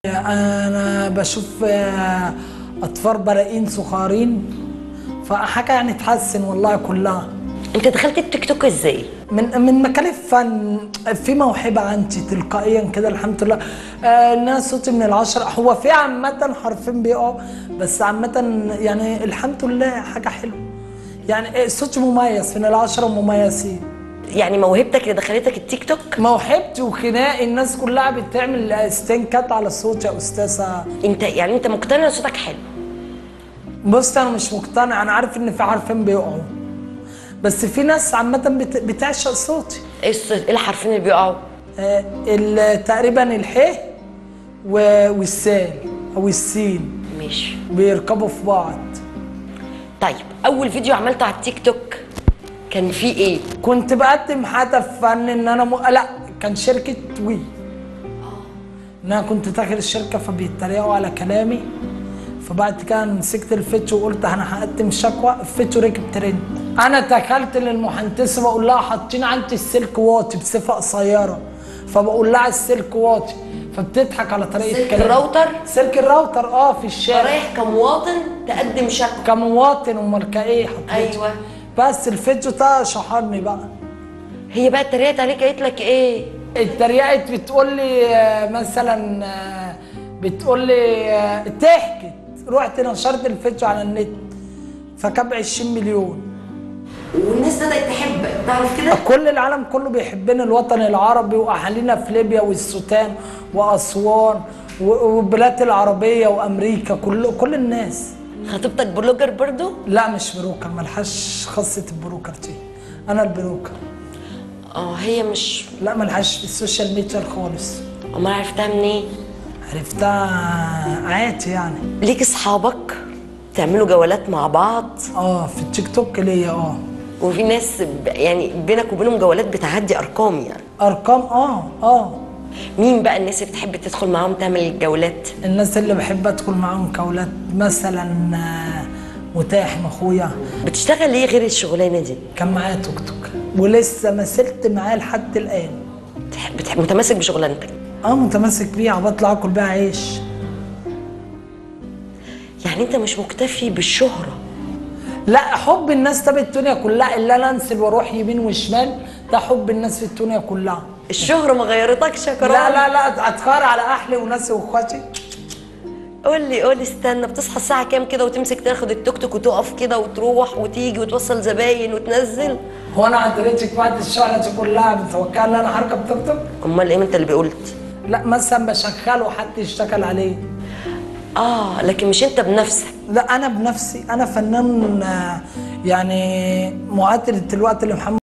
انا بشوف آه، اطفال براقين صغارين فحاجه يعني تحسن والله كلها انت دخلت التيك توك ازاي من من مكان الفن في موهبه عندي تلقائيا كده الحمد لله آه الناس صوتي من العشرة هو في عامة حرفين بيقعوا بس عامة يعني الحمد لله حاجة حلوة يعني صوتي مميز من العشرة مميزين يعني موهبتك اللي دخلتك التيك توك موهبتي وخناقي الناس كلها بتعمل استنكات على الصوت يا استاذه انت يعني انت مقتنع ان صوتك حلو بص انا مش مقتنع انا عارف ان في حرفين بيقعوا بس في ناس عامه بت- بتعشق صوتي ايه الص- ايه الحرفين اللي بيقعوا آه، ال- تقريبا الح و- والسال او السين ماشي بيركبوا في بعض طيب اول فيديو عملته على التيك توك كان فيه ايه كنت بقدم هدف فن ان انا م... لا كان شركه وي ان انا كنت داخل الشركه فبيتريقوا على كلامي فبعد كده مسكت الفيتشو وقلت انا هقدم شكوى الفيتشو ركب ترند انا دخلت للمهندسه بقول لها حاطين عندي السلك واطي بصفه قصيره فبقول لها السلك واطي فبتضحك على طريقه سلك كلامي. الراوتر؟ سلك الراوتر اه في الشارع رايح كمواطن تقدم شكوى كمواطن امال كايه حطيت ايوه بس الفيديو ده شهرني بقى هي بقى اتريقت عليك قالت لك ايه اتريقت بتقول لي آه، مثلا آه، بتقول لي آه، ضحكت رحت نشرت الفيديو على النت فكب 20 مليون والناس بدات تحبك تعرف كده كل العالم كله بيحبنا الوطن العربي واهالينا في ليبيا والسودان واسوان و- والبلاد العربيه وامريكا كل كل الناس خطيبتك بلوجر برضو لا مش بروكر ملهاش خاصه البروكر دي انا البروكر اه هي مش لا ملهاش في السوشيال ميديا خالص امال عرفتها منين عرفتها عادي يعني ليك اصحابك تعملوا جولات مع بعض اه في التيك توك ليا اه وفي ناس ب- يعني بينك وبينهم جولات بتعدي ارقام يعني ارقام اه اه مين بقى الناس اللي بتحب تدخل معاهم تعمل الجولات الناس اللي بحب ادخل معاهم كولات مثلا آه، متاحم اخويا بتشتغل ايه غير الشغلانه دي كان معايا توك توك ولسه ما زلت معاه لحد الان بتحب بتحب متمسك بشغلانتك اه متمسك بيها بطلع اكل بيها عيش يعني انت مش مكتفي بالشهره لا حب الناس ده بالدنيا كلها الا انا انزل واروح يمين وشمال ده حب الناس في الدنيا كلها الشهره ما غيرتكش يا كرام لا لا لا اتخار على اهلي وناسي واخواتي قول لي قول لي استنى بتصحى الساعه كام كده وتمسك تاخد التوك توك وتقف كده وتروح وتيجي وتوصل زباين وتنزل هو انا حضرتك بعد الشغله دي كلها متوكل ان انا هركب توك توك امال ايه ما انت اللي قلت لا مثلا بشغله حد يشتغل عليه اه لكن مش انت بنفسك لا انا بنفسي انا فنان آه، يعني معادل الوقت اللي محمد